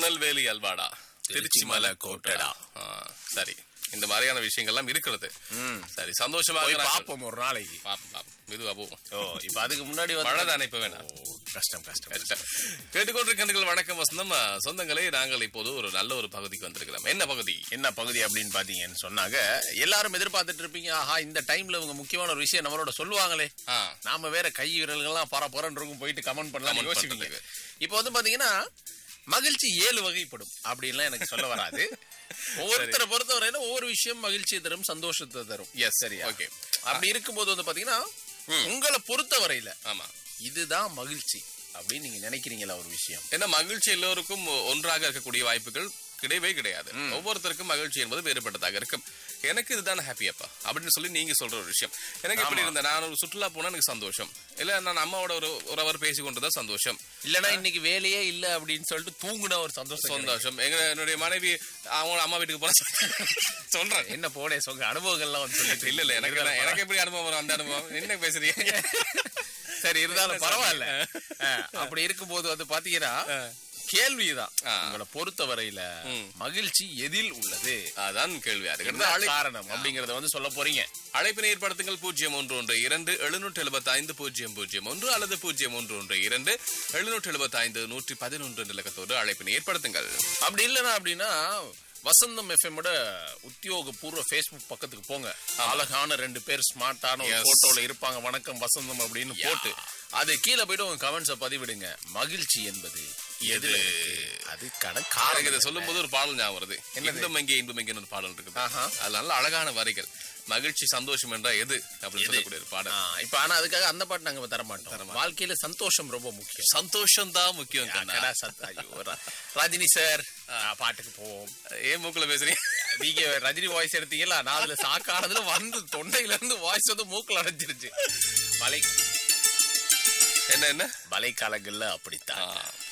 திருநெல்வேலி அல்வாடா திருச்சி மலை கோட்டடா ஆ, சரி இந்த மாதிரியான விஷயங்கள்லாம் இருக்கிறது சரி சந்தோஷமாக போய் நாங்கள் பாப்போம் ஒரு நாளைக்கு பாப்போம், பாப்போம். மெதுவா போவோம் ஓ இப்ப அதுக்கு முன்னாடி வந்து மழை தானே இப்ப வேணாம் ஓ, கஷ்டம் கஷ்டம் கேட்டுக்கொண்டிருக்கின்றீர்கள் வணக்கம் வசந்தம் சொந்தங்களே நாங்கள் இப்போது ஒரு நல்ல ஒரு பகுதிக்கு வந்திருக்கிறோம் என்ன பகுதி என்ன பகுதி அப்படின்னு பாத்தீங்கன்னு சொன்னாங்க எல்லாரும் எதிர்பார்த்துட்டு இருப்பீங்க ஆஹா இந்த டைம்ல இவங்க முக்கியமான ஒரு விஷயம் நம்மளோட சொல்லுவாங்களே ஆ, நாம வேற கை விரல்கள்லாம் பர பரன்னு இருக்கும் போயிட்டு கமெண்ட் பண்ணலாம் Comment யோசிப்பீங்க பண்றதுக்கு. இப்போ வந்து பாத்தீங்கன்னா மகிழ்ச்சி ஏழு வகைப்படும் அப்படின்லாம் எனக்கு சொல்ல வராது ஒவ்வொருத்தரை பொறுத்தவரையில ஒவ்வொரு விஷயம் மகிழ்ச்சியை தரும் சந்தோஷத்தை தரும் Yes, சரியா okay. அப்படி இருக்கும்போது வந்து பாத்தீங்கன்னா உங்களை பொறுத்தவரையில ஆமா இதுதான் மகிழ்ச்சி அப்படின்னு நீங்க நினைக்கிறீங்களா ஒரு விஷயம் ஏன்னா மகிழ்ச்சி எல்லோருக்கும் ஒன்றாக இருக்கக்கூடிய வாய்ப்புகள் கிடையவே கிடையாது ஒவ்வொருத்தருக்கும் மகிழ்ச்சி என்பது வேறுபட்டதாக இருக்கும் எனக்கு இதுதான் ஹாப்பியப்பா அப்படின்னு சொல்லி நீங்க சொல்ற ஒரு விஷயம் எனக்கு எப்படி இருந்த நான் ஒரு சுற்றுலா போனா எனக்கு சந்தோஷம் இல்ல நான் அம்மாவோட ஒரு ஒரு அவர் பேசி கொண்டதா சந்தோஷம் இல்லனா இன்னைக்கு வேலையே இல்ல அப்படின்னு சொல்லிட்டு தூங்குன ஒரு சந்தோஷம் கிடைக்கும். சந்தோஷம் எங்க என்னுடைய மனைவி அவங்க அம்மா வீட்டுக்கு போன சொல்றேன் என்ன போனே சொல்லுங்க அனுபவங்கள்லாம் வந்து சொல்லிட்டு இல்ல இல்ல எனக்கு என்ன- எனக்கு எப்படி அனுபவம் வரும் அந்த அனுபவம் என்ன பேசுறீங்க சரி இருந்தாலும் பரவாயில்ல அஹ், அப்படி இருக்கும்போது வந்து பாத்தீங்கன்னா கேள்விதான் ஆ. உங்களை பொறுத்த வரையில மகிழ்ச்சி எதில் உள்ளது அதான் கேள்வி என்ன அதுக்கு காரணம் அப்படிங்கறத வந்து சொல்ல போறீங்க அழைப்பினை ஏற்படுத்துங்கள் பூஜ்ஜியம் ஒன்று ஒன்று இரண்டு எழுநூற்று எழுபத்தி ஐந்து பூஜ்ஜியம் பூஜ்ஜியம் ஒன்று அல்லது பூஜ்ஜியம் ஒன்று ஒன்று இரண்டு எழுநூற்று எழுபத்தி ஐந்து நூற்றி பதினொன்று நிலக்கத்தோடு அழைப்பினை ஏற்படுத்துங்கள் அப்படி இல்லைன்னா அப்படின்னா வசந்தம் எஃப்எம்மோட உத்தியோகபூர்வ ஃபேஸ்புக் பக்கத்துக்கு போங்க அழகான ரெண்டு பேர் ஸ்மார்ட்டான ஒரு Yes. போட்டோல இருப்பாங்க வணக்கம் வசந்தம் அப்படின்னு போட்டு அது கீழே போயிட்டு உங்க கமெண்ட்ஸை பதிவிடுங்க மகிழ்ச்சி என்பது எது அதுக்கான எனக்கு காரணம் இதை சொல்லும் போது ஒரு பாடல் ஞாபகம் வருது இன்பம் எங்கே இன்பம் எங்கே ஒரு பாடல் இருக்குது ஆஹா. அது நல்ல அழகான வரிகள் மகிழ்ச்சி சந்தோஷம் என்றா எது அப்படின்னு சொல்லக்கூடிய ஒரு பாடல் ஆ, இப்ப ஆனா அதுக்காக அந்த பாட்டு நாங்க தர மாட்டோம் வாழ்க்கையில சந்தோஷம் ரொம்ப முக்கியம் சந்தோஷம் தான் முக்கியம் கண்ணா. அக்கடா சத்தா, ஐயோ, ரா- ரஜினி சார் பாட்டுக்கு போவோம் ஏன் மூக்குல பேசுறீங்க நீங்க ரஜினி வாய்ஸ் எடுத்தீங்களா நான் அதுல சாக்கானதுல வந்து தொண்டையில இருந்து வாய்ஸ் வந்து மூக்குல அடைஞ்சிருச்சு மழை என்ன என்ன மழைக்காலங்கள்ல அப்படித்தான் ஆ.